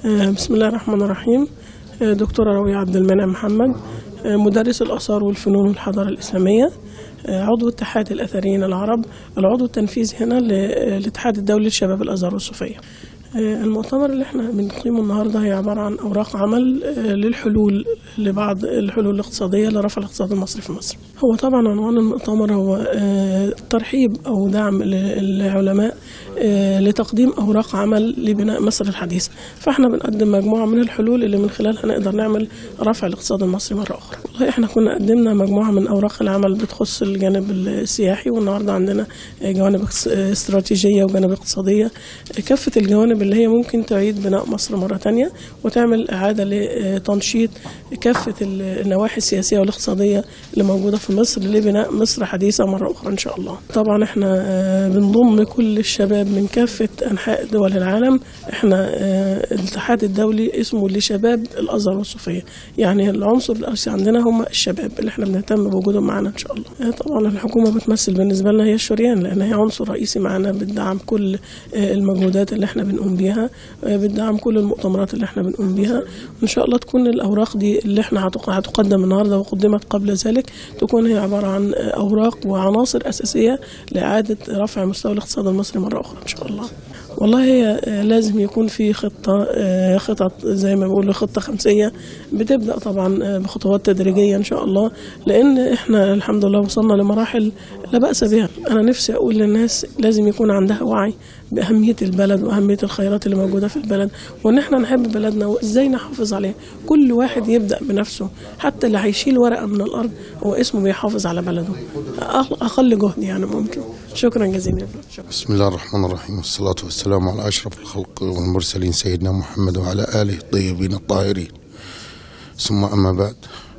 آه، بسم الله الرحمن الرحيم آه، دكتورة روية عبد المنعم محمد آه، مدرس الآثار والفنون والحضارة الإسلامية آه، عضو اتحاد الأثريين العرب العضو التنفيذي هنا للاتحاد الدولي للشباب الأزهر والصوفية آه، المؤتمر اللي احنا بنقيمه النهارده هي عباره عن اوراق عمل آه، للحلول لبعض الحلول الاقتصاديه لرفع الاقتصاد المصري في مصر. هو طبعا عنوان المؤتمر هو آه، ترحيب او دعم للعلماء آه، لتقديم اوراق عمل لبناء مصر الحديثه. فاحنا بنقدم مجموعه من الحلول اللي من خلالها نقدر نعمل رفع الاقتصاد المصري مره اخرى. والله احنا كنا قدمنا مجموعه من اوراق العمل بتخص الجانب السياحي والنهارده عندنا آه، جوانب اقتص- آه، استراتيجيه وجوانب اقتصاديه آه، كافه الجوانب اللي هي ممكن تعيد بناء مصر مرة تانية وتعمل إعادة لتنشيط كافة النواحي السياسية والاقتصادية اللي موجودة في مصر لبناء مصر حديثة مرة أخرى إن شاء الله طبعا إحنا آه، بنضم كل الشباب من كافة أنحاء دول العالم إحنا آه، الاتحاد الدولي اسمه لشباب الأزهر والصوفية يعني العنصر الأساسي عندنا هم الشباب اللي إحنا بنهتم بوجودهم معانا إن شاء الله آه، طبعا الحكومة بتمثل بالنسبة لنا هي الشريان لأن هي عنصر رئيسي معانا بتدعم كل آه، المجهودات اللي احنا بنقوم بيها آه، بتدعم كل المؤتمرات اللي احنا بنقوم بيها وان شاء الله تكون الاوراق دي اللي احنا هتق- هتقدم النهارده وقدمت قبل ذلك تكون هي عباره عن آه، اوراق وعناصر اساسيه لاعاده رفع مستوى الاقتصاد المصري مره اخرى ان شاء الله والله هي آه، لازم يكون في خطه آه، خطط زي ما بيقولوا خطه خمسيه بتبدا طبعا آه، بخطوات تدريجيه ان شاء الله لان احنا الحمد لله وصلنا لمراحل لا باس بها انا نفسي اقول للناس لازم يكون عندها وعي باهميه البلد واهميه الخيرات اللي موجوده في البلد وان احنا نحب بلدنا وازاي نحافظ عليها كل واحد يبدا بنفسه حتى اللي هيشيل ورقه من الارض هو اسمه بيحافظ على بلده أق- اقل جهد يعني ممكن شكرا جزيلا شكرا. بسم الله الرحمن الرحيم والصلاة والسلام على أشرف الخلق والمرسلين سيدنا محمد وعلى آله الطيبين الطاهرين ثم أما بعد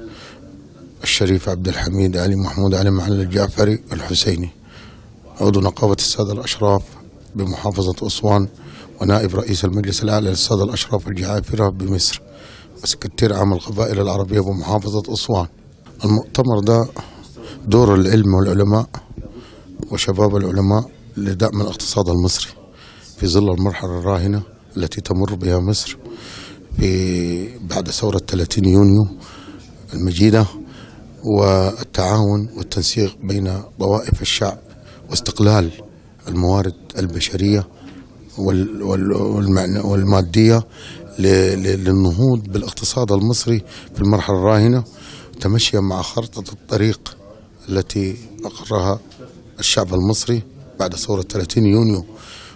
الشريف عبد الحميد علي محمود علي معل الجعفري الحسيني عضو نقابة السادة الأشراف بمحافظة أسوان ونائب رئيس المجلس الأعلى للسادة الأشراف الجعافرة بمصر وسكرتير عام القبائل العربية بمحافظة أسوان المؤتمر ده دور العلم والعلماء وشباب العلماء لدعم الاقتصاد المصري في ظل المرحلة الراهنة التي تمر بها مصر في بعد ثورة 30 يونيو المجيدة والتعاون والتنسيق بين طوائف الشعب واستقلال الموارد البشرية وال- وال- والمعنى- والمادية ل- ل- للنهوض بالاقتصاد المصري في المرحلة الراهنة تمشيا مع خريطة الطريق التي أقرها الشعب المصري بعد ثورة 30 يونيو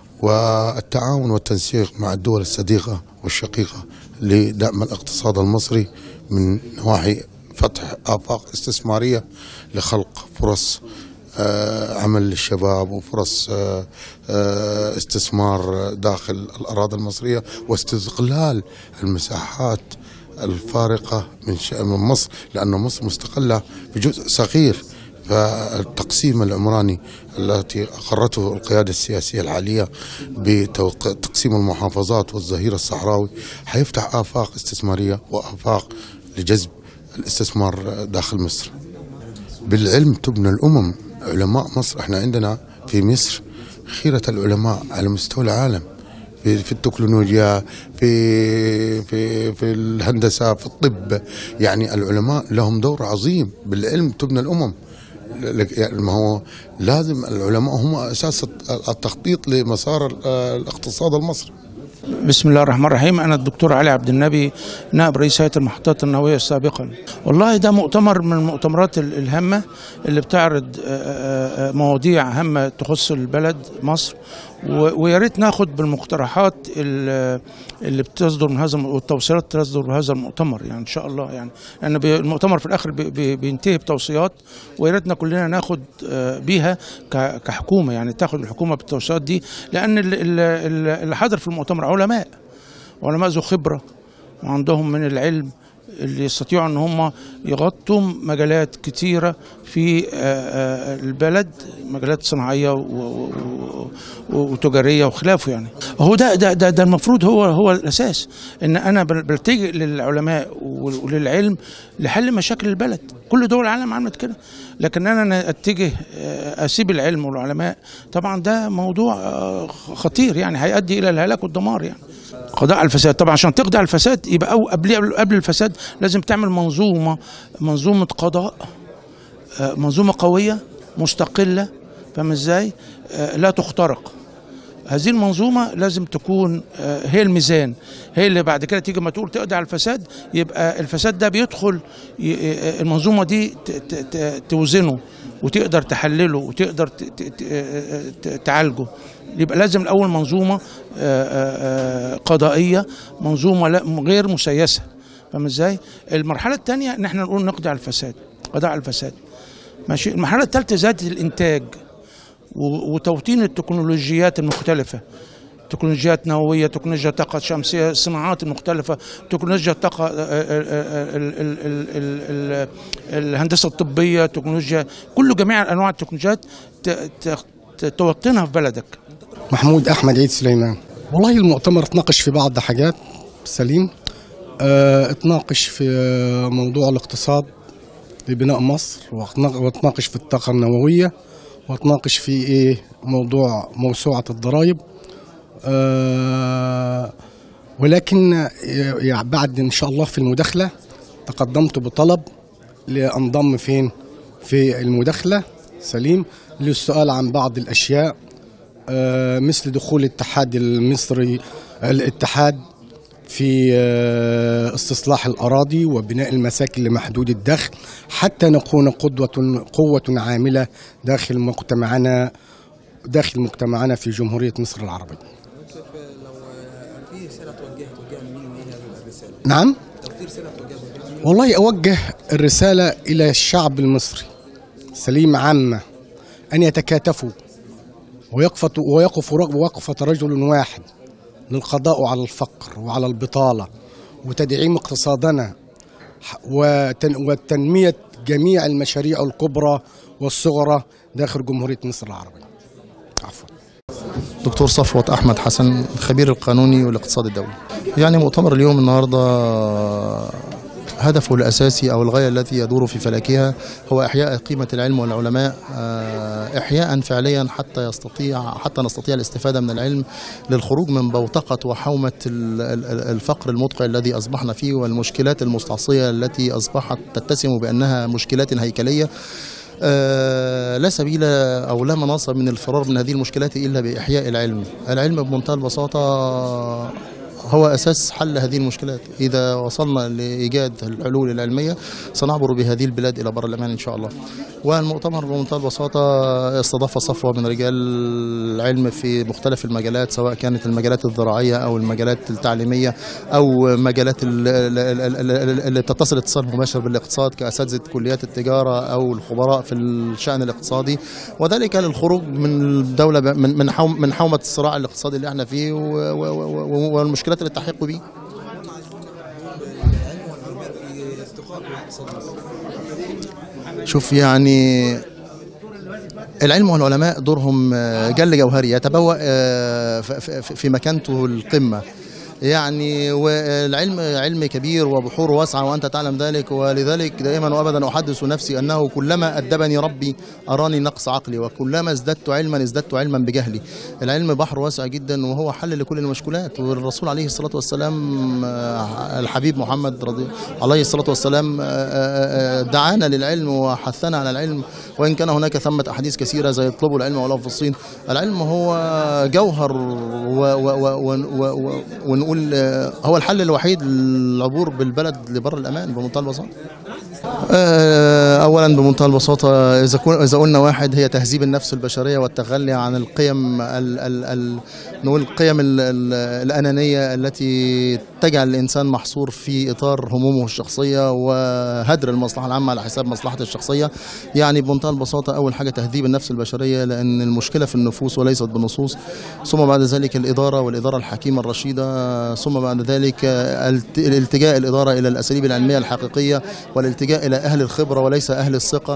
والتعاون والتنسيق مع الدول الصديقة والشقيقة لدعم الاقتصاد المصري من نواحي فتح آفاق استثمارية لخلق فرص آه، عمل للشباب وفرص آه، آه، استثمار داخل الأراضي المصرية واستغلال المساحات الفارقة من ش- من مصر لأن مصر مستقلة بجزء صغير فالتقسيم العمراني التي أقرته القيادة السياسية الحالية بتقسيم المحافظات والظهير الصحراوي حيفتح آفاق استثمارية وآفاق لجذب الاستثمار داخل مصر بالعلم تبنى الأمم علماء مصر احنا عندنا في مصر خيرة العلماء على مستوى العالم في في التكنولوجيا في في في الهندسة في الطب يعني العلماء لهم دور عظيم بالعلم تبنى الأمم لك- يعني ما هو لازم العلماء هم أساس التخطيط لمسار ال- الاقتصاد المصري بسم الله الرحمن الرحيم أنا الدكتور علي عبد النبي نائب رئيس هيئة المحطات النووية سابقا والله ده مؤتمر من المؤتمرات ال- الهامة اللي بتعرض آه، آه، آه، مواضيع هامة تخص البلد مصر و- ويا ريت ناخد بالمقترحات ال- اللي بتصدر من هذا الم- والتوصيات اللي تصدر من هذا المؤتمر يعني ان شاء الله يعني لان بي- المؤتمر في الاخر بي- بي- بينتهي بتوصيات ويا ريتنا كلنا ناخد آه، بيها ك- كحكومه يعني تاخد الحكومه بالتوصيات دي لان ال- ال- ال- اللي حاضر في المؤتمر علماء علماء ذو خبره وعندهم من العلم اللي يستطيعوا ان هم يغطوا مجالات كتيره في آه، آه، البلد مجالات صناعيه و- و- و- وتجاريه وخلافه يعني هو ده ده ده, ده المفروض هو هو الاساس ان انا بل- بلتجئ للعلماء وللعلم لحل مشاكل البلد كل دول العالم عملت كده لكن انا اتجه آه، اسيب العلم والعلماء طبعا ده موضوع آه، خطير يعني هيؤدي الى الهلاك والدمار يعني قضاء على الفساد طبعا عشان تقضي على الفساد يبقى أو قبل قبل الفساد لازم تعمل منظومه منظومه قضاء آه، منظومه قويه مستقله فاهم ازاي آه، لا تخترق هذه المنظومه لازم تكون آه، هي الميزان هي اللي بعد كده تيجي ما تقول تقضي على الفساد يبقى الفساد ده بيدخل ي- آه، المنظومه دي ت- ت- ت- توزنه وتقدر تحلله وتقدر ت- ت- ت- آه، ت- تعالجه يبقى لازم الاول منظومه آه، آه، آه، قضائيه منظومه لا- غير مسيسه فاهم ازاي المرحله الثانيه ان احنا نقول نقضي على الفساد قضاء على الفساد ماشي المرحله الثالثه زياده الانتاج و- وتوطين التكنولوجيات المختلفة تكنولوجيات نووية تكنولوجيا طاقة شمسية الصناعات المختلفة تكنولوجيا الطاقة آه، آه، آه، ال- ال- ال- ال- ال- الهندسة الطبية تكنولوجيا كل جميع أنواع التكنولوجيات ت- ت- ت- توطنها في بلدك محمود احمد عيد سليمان والله المؤتمر اتناقش في بعض حاجات سليم اه اتناقش في آه، موضوع الاقتصاد لبناء مصر واتنا- واتناقش في الطاقة النووية واتناقش في ايه موضوع موسوعة الضرائب اه ولكن آه، يعني بعد ان شاء الله في المداخلة تقدمت بطلب لانضم فين في المداخلة سليم للسؤال عن بعض الاشياء آه، مثل دخول الاتحاد المصري الاتحاد في آه، استصلاح الأراضي وبناء المساكن لمحدود الدخل حتى نكون قدوة قوة عاملة داخل مجتمعنا داخل مجتمعنا في جمهورية مصر العربية كيف لو في رساله توجهها توجهها لمين وايه هذه الرساله؟ نعم لو في رساله توجهها توجهها لمين؟ والله أوجه الرسالة إلى الشعب المصري سليم عامة أن يتكاتفوا ويقفة ويقف رج- وقفة رجل واحد للقضاء على الفقر وعلى البطالة وتدعيم اقتصادنا ح- وتن وتنمية جميع المشاريع الكبرى والصغرى داخل جمهورية مصر العربية عفوا دكتور صفوت احمد حسن الخبير القانوني والاقتصاد الدولي يعني مؤتمر اليوم النهارده هدفه الاساسي او الغايه التي يدور في فلكها هو احياء قيمه العلم والعلماء آه، احياء فعليا حتى يستطيع حتى نستطيع الاستفاده من العلم للخروج من بوتقه وحومه ال- ال- ال- الفقر المدقع الذي اصبحنا فيه والمشكلات المستعصيه التي اصبحت تتسم بانها مشكلات هيكليه آه، لا سبيل او لا مناص من الفرار من هذه المشكلات الا باحياء العلم، العلم بمنتهى البساطه هو اساس حل هذه المشكلات، اذا وصلنا لايجاد الحلول العلميه سنعبر بهذه البلاد الى بر الامان ان شاء الله. والمؤتمر بمنتهى البساطه استضاف صفوه من رجال العلم في مختلف المجالات سواء كانت المجالات الزراعيه او المجالات التعليميه او مجالات ال- ال- ال- ال- ال- اللي تتصل اتصال مباشر بالاقتصاد كاساتذه كليات التجاره او الخبراء في الشان الاقتصادي وذلك للخروج من الدوله ب- من من حوم من حومه الصراع الاقتصادي اللي احنا فيه و- و- و- والمشكلات اللي تحق به. العلم والعلماء في استقرار الاقتصاد المصري شوف يعني العلم والعلماء دورهم آه، جل جوهري يتبوأ آه، ف- ف- في مكانته القمة يعني والعلم علم كبير وبحور واسعة وأنت تعلم ذلك ولذلك دائما وأبدا أحدث نفسي أنه كلما أدبني ربي أراني نقص عقلي وكلما ازددت علما ازددت علما بجهلي العلم بحر واسع جدا وهو حل لكل المشكلات والرسول عليه الصلاة والسلام آه، الحبيب محمد رضي عليه الصلاة والسلام آه، آه، آه، دعانا للعلم وحثنا على العلم وإن كان هناك ثمة أحاديث كثيرة زي اطلبوا العلم ولو في الصين العلم هو جوهر و و و و و و ونقول آه، هو الحل الوحيد للعبور بالبلد لبر الأمان بمنتهى البساطة آه، اولا بمنتهى البساطه اذا كن اذا قلنا واحد هي تهذيب النفس البشريه والتخلي عن القيم ال ال ال نقول القيم ال ال الانانيه التي تجعل الانسان محصور في اطار همومه الشخصيه وهدر المصلحه العامه على حساب مصلحته الشخصيه يعني بمنتهى البساطه اول حاجه تهذيب النفس البشريه لان المشكله في النفوس وليست بالنصوص ثم بعد ذلك الاداره والاداره الحكيمه الرشيده ثم بعد ذلك الت- الالتجاء الاداره الى الاساليب العلميه الحقيقيه والالتجاء الى اهل الخبره وليس اهل الثقه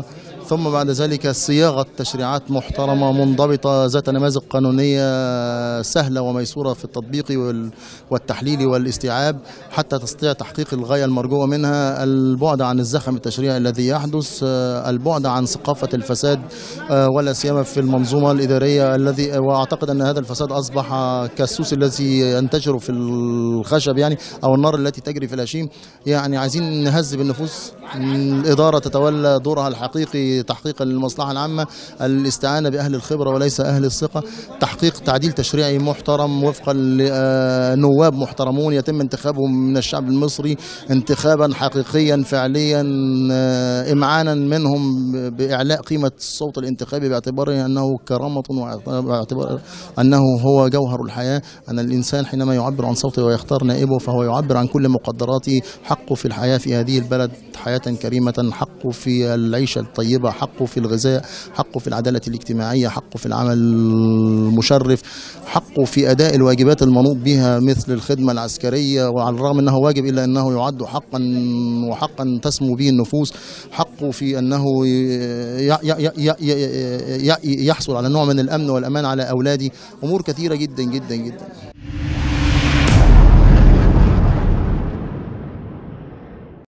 ثم بعد ذلك صياغة تشريعات محترمة منضبطة ذات نماذج قانونية سهلة وميسورة في التطبيق وال- والتحليل والاستيعاب حتى تستطيع تحقيق الغاية المرجوة منها البعد عن الزخم التشريعي الذي يحدث آه، البعد عن ثقافة الفساد آه، ولا سيما في المنظومة الإدارية الذي وأعتقد أن هذا الفساد أصبح كالسوس الذي ينتشر في الخشب يعني أو النار التي تجري في الهشيم يعني عايزين نهذب النفوس الإدارة تتولى دورها الحقيقي تحقيقا للمصلحة العامة الاستعانة بأهل الخبرة وليس أهل الثقة تحقيق تعديل تشريعي محترم وفقا لنواب محترمون يتم انتخابهم من الشعب المصري انتخابا حقيقيا فعليا آه، إمعانا منهم بإعلاء قيمة الصوت الانتخابي باعتباره أنه كرامة واعتبار أنه هو جوهر الحياة أن الإنسان حينما يعبر عن صوته ويختار نائبه فهو يعبر عن كل مقدراته حقه في الحياة في هذه البلد حياة كريمة حقه في العيشة الطيبة حقه في الغذاء حقه في العدالة الاجتماعية حقه في العمل المشرف حقه في أداء الواجبات المنوط بها مثل الخدمة العسكرية وعلى الرغم أنه واجب إلا أنه يعد حقا وحقا تسمو به النفوس حقه في أنه ي- ي- ي- ي- ي- يحصل على نوع من الأمن والأمان على أولاده أمور كثيرة جدا جدا جدا